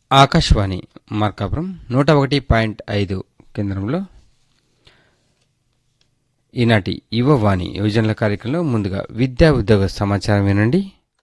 ఆకాశవాణి మార్కాపురం నూట ఒకటి పాయింట్ ఐదు కేంద్రంలో ఈనాటి యువవాణి యువజనుల కార్యక్రమంలో ముందుగా విద్యా ఉద్యోగ సమాచారం వినండి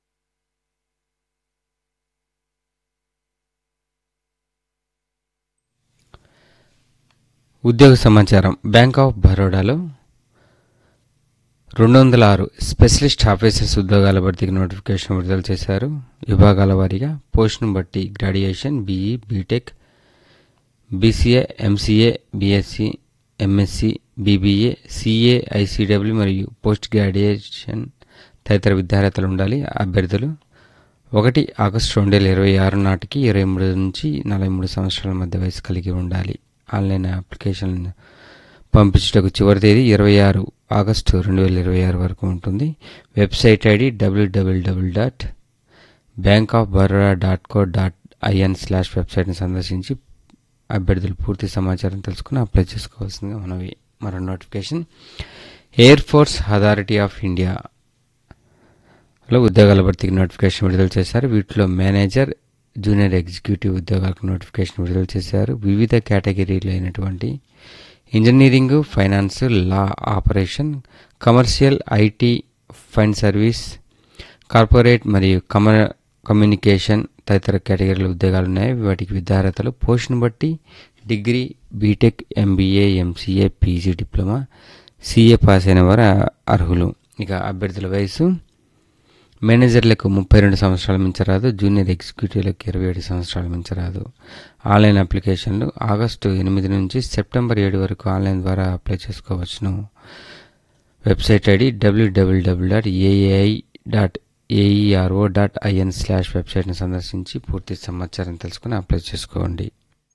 ఉద్యోగ సమాచారం బ్యాంక్ ఆఫ్ బరోడాలో రెండు వందల ఆరు స్పెషలిస్ట్ ఆఫీసర్స్ ఉద్యోగాల భర్తీకి నోటిఫికేషన్ విడుదల చేశారు విభాగాల వారీగా పోస్టును బట్టి graduation BE BTech BCA MCA BSc MSc BBA CA ICW మరియు పోస్ట్ గ్రాడ్యుయేషన్ తదితర విద్యార్హతలు ఉండాలి అభ్యర్థులు ఒకటి ఆగస్టు రెండు వేల ఇరవై ఆరు నాటికి ఇరవై మూడు నుంచి నలభై మూడు సంవత్సరాల మధ్య వయసు కలిగి ఉండాలి ఆన్లైన్ అప్లికేషన్ పంపించటకు చివరి తేదీ ఇరవై ఆరు ఆగస్టు రెండు వేల ఇరవై ఆరు వరకు ఉంటుంది వెబ్సైట్ ఐడి డబ్ల్యూడబ్ల్యూడబ్ల్యూ dot bank of Baroda dot co dot in slash వెబ్సైట్ని సందర్శించి అభ్యర్థులు పూర్తి సమాచారం తెలుసుకుని అప్లై చేసుకోవాల్సిందిగా మనవి మరో notification air force authority of India లో ఉద్యోగాల భర్తీకి నోటిఫికేషన్ విడుదల చేశారు వీటిలో మేనేజర్ జూనియర్ ఎగ్జిక్యూటివ్ ఉద్యోగాలకు నోటిఫికేషన్ విడుదల చేశారు వివిధ కేటగిరీలు అయినటువంటి engineering finance law operation commercial IT fund service corporate మరియు కమ కమ్యూనికేషన్ తదితర కేటగిరీల ఉద్యోగాలు ఉన్నాయి వాటికి విద్యార్హతలు పోస్టును బట్టి degree BTech MBA MCA PG diploma CA pass అయిన వారు అర్హులు ఇక అభ్యర్థుల వయసు మేనేజర్లకు ముప్పై రెండు సంవత్సరాల మించరాదు జూనియర్ ఎగ్జిక్యూటివ్లకు ఇరవై ఏడు సంవత్సరాల మించరాదు ఆన్లైన్ అప్లికేషన్లు ఆగస్టు ఎనిమిది నుంచి సెప్టెంబర్ ఏడు వరకు ఆన్లైన్ ద్వారా అప్లై చేసుకోవచ్చును వెబ్సైట్ ఐడి డబ్ల్యూడబ్ల్యూడబ్ల్యూ dot AAI dot AERO dot in slash వెబ్సైట్ని సందర్శించి పూర్తి సమాచారం తెలుసుకుని అప్లై చేసుకోండి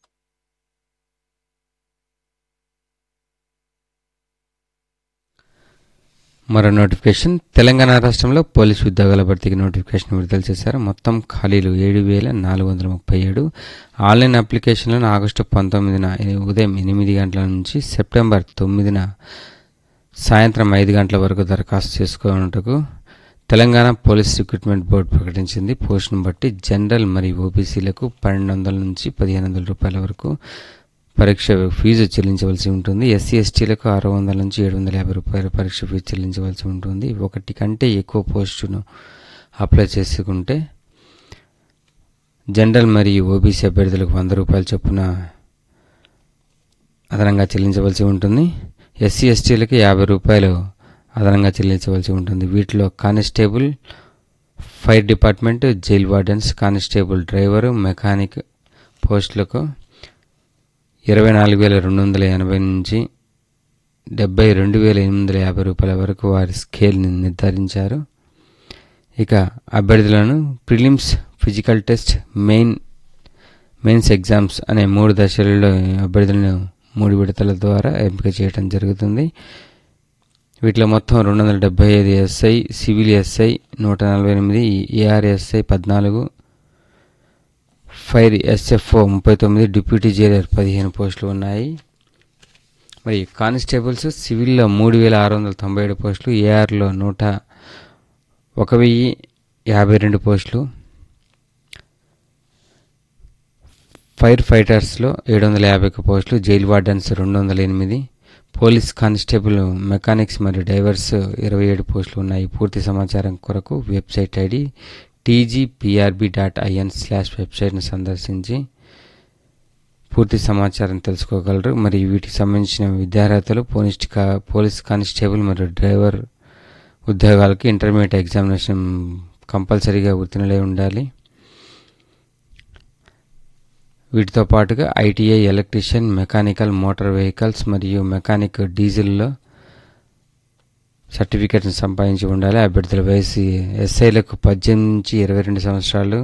మరో నోటిఫికేషన్ తెలంగాణ రాష్ట్రంలో పోలీసు ఉద్యోగాల భర్తీకి నోటిఫికేషన్ విడుదల చేశారు మొత్తం ఖాళీలు ఏడు వేల నాలుగు వందల ముప్పై ఏడు ఆన్లైన్ అప్లికేషన్లను ఆగస్టు పంతొమ్మిదిన ఉదయం ఎనిమిది గంటల నుంచి సెప్టెంబర్ తొమ్మిదిన సాయంత్రం ఐదు గంటల వరకు దరఖాస్తు చేసుకున్నట్టుకు తెలంగాణ పోలీస్ రిక్రూట్మెంట్ బోర్డు ప్రకటించింది పోస్టును బట్టి జనరల్ మరియు ఓబీసీలకు పన్నెండు వందల నుంచి పదిహేను వందల రూపాయల వరకు పరీక్ష ఫీజు చెల్లించవలసి ఉంటుంది ఎస్సీ ఎస్టీలకు ఆరు వందల నుంచి ఏడు వందల యాభై రూపాయల పరీక్ష ఫీజు చెల్లించవలసి ఉంటుంది ఒకటి కంటే ఎక్కువ పోస్టును అప్లై చేసుకుంటే జనరల్ మరియు ఓబీసీ అభ్యర్థులకు వంద రూపాయల చొప్పున అదనంగా చెల్లించవలసి ఉంటుంది ఎస్సీ ఎస్టీలకు యాభై రూపాయలు అదనంగా చెల్లించవలసి ఉంటుంది వీటిలో constable fire department jail wardens constable driver mechanic పోస్టులకు ఇరవై నాలుగు వేల రెండు వందల ఎనభై నుంచి డెబ్బై రెండు వేల ఎనిమిది వందల యాభై రూపాయల వరకు వారి స్కేల్ని నిర్ధారించారు ఇక అభ్యర్థులను prelims physical test main mains exams అనే మూడు దశలలో అభ్యర్థులను మూడు విడతల ద్వారా ఎంపిక చేయడం జరుగుతుంది వీటిలో మొత్తం రెండు వందల డెబ్బై ఐదు ఎస్ఐ సివిల్ ఎస్ఐ నూట నలభై ఎనిమిది ఏఆర్ఎస్ఐ పద్నాలుగు ఫైర్ ఎస్ఎఫ్ఓ ముప్పై తొమ్మిది డిప్యూటీ జైలర్ పదిహేను పోస్టులు ఉన్నాయి మరి కానిస్టేబుల్స్ సివిల్లో మూడు వేల ఆరు వందల తొంభై ఏడు పోస్టులు ఏఆర్లో నూట ఒక వెయ్యి యాభై రెండు పోస్టులు ఫైర్ ఫైటర్స్లో ఏడు వందల యాభై ఒక పోస్టులు జైల్ వార్డెన్స్ రెండు వందల ఎనిమిది పోలీస్ కానిస్టేబుల్ మెకానిక్స్ మరియు డైవర్స్ ఇరవై ఏడు పోస్టులు ఉన్నాయి పూర్తి సమాచారం కొరకు website ID TGPRB dot in slash వెబ్సైట్ను సందర్శించి పూర్తి సమాచారం తెలుసుకోగలరు మరియు వీటికి సంబంధించిన విద్యార్హతలు పోలీస్ కా పోలీస్ కానిస్టేబుల్ మరియు డ్రైవర్ ఉద్యోగాలకి ఇంటర్మీడియట్ ఎగ్జామినేషన్ కంపల్సరీగా ఉత్తీర్ణులై ఉండాలి వీటితో పాటుగా ITI electrician mechanical motor vehicles మరియు మెకానిక్ డీజిల్లో సర్టిఫికేట్ని సంపాదించి ఉండాలి అభ్యర్థుల వయసు ఎస్ఐలకు పద్దెనిమిది నుంచి ఇరవై రెండు సంవత్సరాలు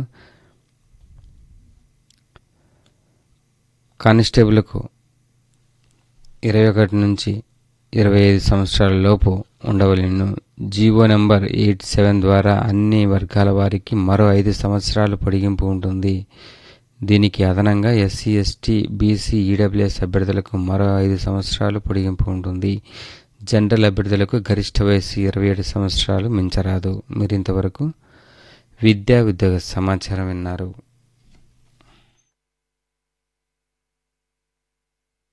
కానిస్టేబుల్కు ఇరవై ఒకటి నుంచి ఇరవై ఐదు సంవత్సరాల లోపు ఉండవలను జీవో నెంబర్ ఎయిట్ సెవెన్ ద్వారా అన్ని వర్గాల వారికి మరో ఐదు సంవత్సరాలు పొడిగింపు ఉంటుంది దీనికి అదనంగా ఎస్సీ ఎస్టీ బీసీ ఈడబ్ల్యూఎస్ అభ్యర్థులకు మరో ఐదు సంవత్సరాలు పొడిగింపు ఉంటుంది జనరల్ అభ్యర్థులకు గరిష్ట వయసు ఇరవై ఏడు సంవత్సరాలు మించరాదు మీరు ఇంతవరకు విద్యా ఉద్యోగ సమాచారం విన్నారు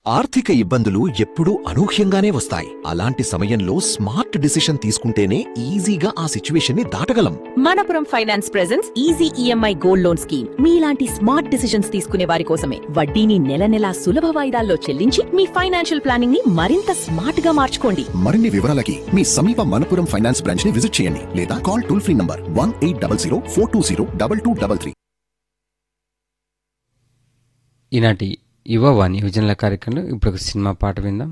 ఆర్థిక ఇబ్బందులు ఎప్పుడూ అనూహ్యంగానే వస్తాయి అలాంటి సమయంలో స్మార్ట్ డిసిషన్ తీసుకుంటేనే ఈజీగా ఆ సిచ్యువేషన్ ని దాటగలం Manappuram finance presents easy EMI gold loan scheme మీలాంటి స్మార్ట్ డిసిషన్స్ తీసుకునే వారి కోసమే వడ్డీని నెల నెలా సులభ వాయిదాల్లో చెల్లించి మీ ఫైనాన్షియల్ ప్లానింగ్ ని మరింత స్మార్ట్ గా మార్చుకోండి మరిన్ని వివరాలకి మీ సమీప మనపురం ఫైనాన్స్ బ్రాంచ్ ని విజిట్ చేయండి లేదా call toll free number one eight double zero four two zero double two double three ఈనాటి యువవాణి యువజనుల కార్యక్రమంలో ఇప్పుడు ఒక సినిమా పాట విందాం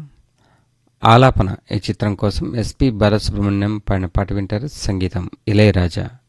ఆలాపన ఈ చిత్రం కోసం ఎస్పి బాలసుబ్రహ్మణ్యం పాడిన పాట వింటారు సంగీతం ఇళయరాజా